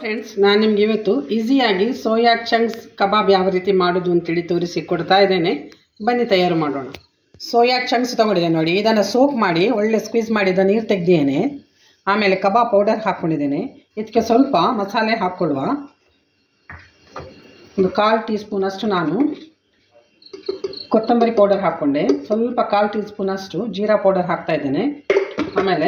friends ನಾನು ನಿಮ್ಗೆ ಇವತ್ತು ಈಸಿಯಾಗಿ ಸೋಯಾ ಚಂಕ್ಸ್ ಕಬಾಬ್ ಯಾವ ರೀತಿ ಮಾಡೋದು ಅಂತೇಳಿ ತೋರಿಸಿ ಕೊಡ್ತಾ ಇದ್ದೇನೆ ಬನ್ನಿ ತಯಾರು ಮಾಡೋಣ ಸೋಯಾ ಚಂಕ್ಸ್ ತೊಗೊಂಡಿದ್ದೇನೆ ನೋಡಿ ಇದನ್ನು ಸೋಪ್ ಮಾಡಿ ಒಳ್ಳೆ ಸ್ಕ್ವೀಸ್ ಮಾಡಿದ ನೀರು ತೆಗೆದಿದ್ದೇನೆ ಆಮೇಲೆ ಕಬಾಬ್ ಪೌಡರ್ ಹಾಕ್ಕೊಂಡಿದ್ದೇನೆ ಇದಕ್ಕೆ ಸ್ವಲ್ಪ ಮಸಾಲೆ ಹಾಕ್ಕೊಳ್ಳುವ ಒಂದು ಕಾಲು ಟೀ ಸ್ಪೂನ್ ಅಷ್ಟು ನಾನು ಕೊತ್ತಂಬರಿ ಪೌಡರ್ ಹಾಕ್ಕೊಂಡೆ ಸ್ವಲ್ಪ ಕಾಲು ಟೀ ಸ್ಪೂನ್ ಅಷ್ಟು ಜೀರಾ ಪೌಡರ್ ಹಾಕ್ತಾ ಇದ್ದೇನೆ ಆಮೇಲೆ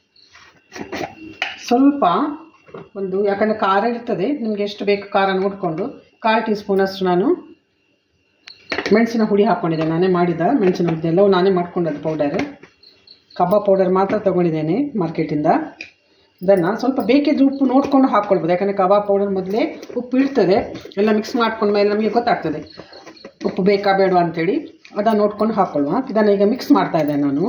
ಸ್ವಲ್ಪ ಒಂದು ಯಾಕಂದರೆ ಖಾರ ಇರ್ತದೆ ನಿಮಗೆ ಎಷ್ಟು ಬೇಕು ಖಾರ ನೋಡಿಕೊಂಡು ಕಾಲು ಟೀ ಸ್ಪೂನ್ ಅಷ್ಟು ನಾನು ಮೆಣಸಿನ ಹುಡಿ ಹಾಕ್ಕೊಂಡಿದ್ದೆ ನಾನೇ ಮಾಡಿದ ಮೆಣಸಿನ ಹುಡಿ ಎಲ್ಲವೂ ನಾನೇ ಮಾಡ್ಕೊಂಡದ್ದು ಪೌಡರ್ ಕಬಾಬ್ ಪೌಡರ್ ಮಾತ್ರ ತೊಗೊಂಡಿದ್ದೇನೆ ಮಾರ್ಕೆಟಿಂದ ಇದನ್ನು ಸ್ವಲ್ಪ ಬೇಕಿದ್ರೆ ಉಪ್ಪು ನೋಡ್ಕೊಂಡು ಹಾಕ್ಕೊಳ್ಬೋದು ಯಾಕಂದರೆ ಕಬಾಬ್ ಪೌಡರ್ ಮೊದಲೇ ಉಪ್ಪು ಇರ್ತದೆ ಎಲ್ಲ ಮಿಕ್ಸ್ ಮಾಡ್ಕೊಂಡ ಮೇಲೆ ನಮಗೆ ಗೊತ್ತಾಗ್ತದೆ ಉಪ್ಪು ಬೇಕಾ ಬೇಡವಾ ಅಂತೇಳಿ ಅದನ್ನು ನೋಡ್ಕೊಂಡು ಹಾಕ್ಕೊಳ್ಳುವ ಇದನ್ನು ಈಗ ಮಿಕ್ಸ್ ಮಾಡ್ತಾ ಇದ್ದೇನೆ ನಾನು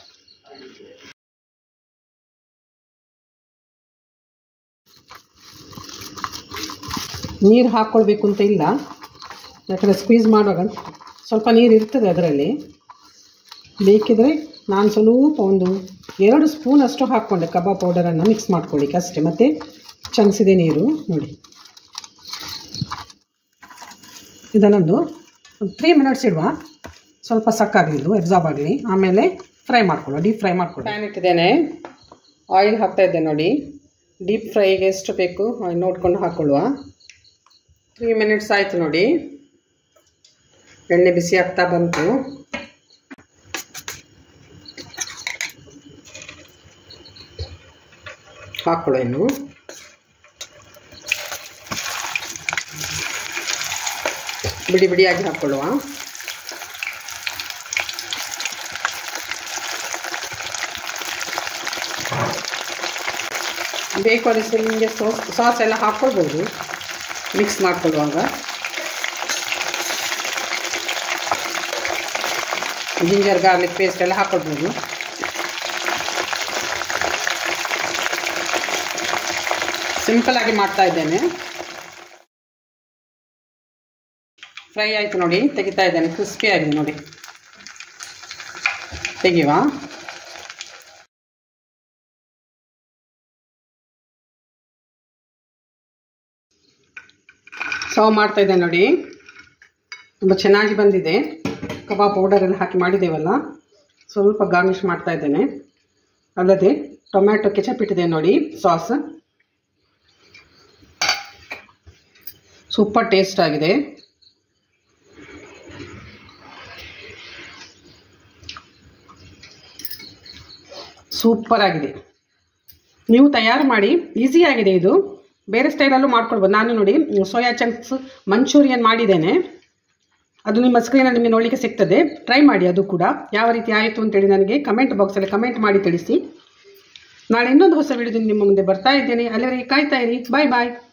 ನೀರು ಹಾಕ್ಕೊಳ್ಬೇಕು ಅಂತ ಇಲ್ಲ ಯಾಕಂದರೆ ಸ್ಕ್ವೀಸ್ ಮಾಡುವಾಗ ಸ್ವಲ್ಪ ನೀರು ಇರ್ತದೆ ಅದರಲ್ಲಿ ಬೇಕಿದ್ರೆ ನಾನು ಸ್ವಲ್ಪ ಒಂದು ಎರಡು ಸ್ಪೂನ್ ಅಷ್ಟು ಹಾಕ್ಕೊಂಡೆ ಕಬಾಬ್ ಪೌಡರನ್ನು ಮಿಕ್ಸ್ ಮಾಡ್ಕೊಳ್ಳಿಕ್ಕೆ ಅಷ್ಟೇ ಮತ್ತು ಚಮಸಿದೆ ನೀರು ನೋಡಿ ಇದನ್ನೊಂದು ಒಂದು ತ್ರೀ ಮಿನಿಟ್ಸ್ ಇಡುವ ಸ್ವಲ್ಪ ಸಕ್ಕಾಗಲಿ ಇದು ಎಬ್ಸಾರ್ಬ್ ಆಗಲಿ ಆಮೇಲೆ ಫ್ರೈ ಮಾಡ್ಕೊಳ್ಳುವ ಡೀಪ್ ಫ್ರೈ ಮಾಡ್ಕೊಳ್ಳಿ ಪ್ಯಾನ್ ಇಟ್ಟಿದ್ದೇನೆ ಆಯಿಲ್ ಹಾಕ್ತಾ ಇದ್ದೆ ನೋಡಿ ಡೀಪ್ ಫ್ರೈಗೆ ಎಷ್ಟು ಬೇಕು ನೋಡ್ಕೊಂಡು ಹಾಕ್ಕೊಳ್ಳುವ ತ್ರೀ ಮಿನಿಟ್ಸ್ ಆಯಿತು ನೋಡಿ ಎಣ್ಣೆ ಬಿಸಿ ಆಗ್ತಾ ಬಂತು ಹಾಕ್ಕೊಳ್ಳೋ ಇನ್ನು ಬಿಡಿ ಬಿಡಿಯಾಗಿ ಹಾಕ್ಕೊಳ್ಳುವ ಬೇಕು ಅನಿಸಿದ್ರೆ ನಿಮಗೆ ಸಾಸ್ ಸಾಸ್ ಎಲ್ಲ ಹಾಕ್ಕೊಳ್ಬೋದು ಮಿಕ್ಸ್ ಮಾಡ್ಕೊಳ್ಳುವಾಗ ಜಿಂಜರ್ ಗಾರ್ಲಿಕ್ ಪೇಸ್ಟ್ ಎಲ್ಲ ಹಾಕ್ಕೊಳ್ಬೋದು ಸಿಂಪಲಾಗಿ ಮಾಡ್ತಾ ಇದ್ದೇನೆ ಫ್ರೈ ಆಯಿತು ನೋಡಿ ತೆಗಿತಾ ಇದ್ದೇನೆ ಕ್ರಿಸ್ಪಿ ಆಗಿದೆ ನೋಡಿ ತೆಗಿವಾ ಸರ್ವ್ ಮಾಡ್ತಾ ಇದ್ದೇನೆ ನೋಡಿ ತುಂಬ ಚೆನ್ನಾಗಿ ಬಂದಿದೆ ಕಬಾಬ್ ಪೌಡರ್ ಎಲ್ಲ ಹಾಕಿ ಮಾಡಿದ್ದೇವಲ್ಲ ಸ್ವಲ್ಪ ಗಾರ್ನಿಷ್ ಮಾಡ್ತಾ ಇದ್ದೇನೆ ಅಲ್ಲದೆ ಟೊಮ್ಯಾಟೊ ಕೆಚಪ್ ಇಟ್ಟಿದೆ ನೋಡಿ ಸಾಸ್ ಸೂಪರ್ ಟೇಸ್ಟ್ ಆಗಿದೆ ಸೂಪರ್ ಆಗಿದೆ ನೀವು ತಯಾರು ಮಾಡಿ ಈಸಿ ಆಗಿದೆ ಇದು ಬೇರೆ ಸ್ಟೈಲಲ್ಲೂ ಮಾಡ್ಕೊಳ್ಬೋದು ನಾನು ನೋಡಿ ಸೋಯಾ ಚಂಕ್ಸ್ ಮಂಚೂರಿಯನ್ ಮಾಡಿದ್ದೇನೆ ಅದು ನಿಮ್ಮ ಸ್ಕ್ರೀನಲ್ಲಿ ನಿಮಗೆ ನೋಡಲಿಕ್ಕೆ ಸಿಗ್ತದೆ ಟ್ರೈ ಮಾಡಿ ಅದು ಕೂಡ ಯಾವ ರೀತಿ ಆಯಿತು ಅಂತೇಳಿ ನನಗೆ ಕಮೆಂಟ್ ಬಾಕ್ಸಲ್ಲಿ ಕಮೆಂಟ್ ಮಾಡಿ ತಿಳಿಸಿ ನಾಳೆ ಇನ್ನೊಂದು ಹೊಸ ವಿಡಿಯೋದಿಂದ ನಿಮ್ಮ ಮುಂದೆ ಬರ್ತಾ ಇದ್ದೇನೆ ಅಲ್ಲಿವರೆಗೆ ಕಾಯ್ತಾ ಇರಿ ಬಾಯ್ ಬಾಯ್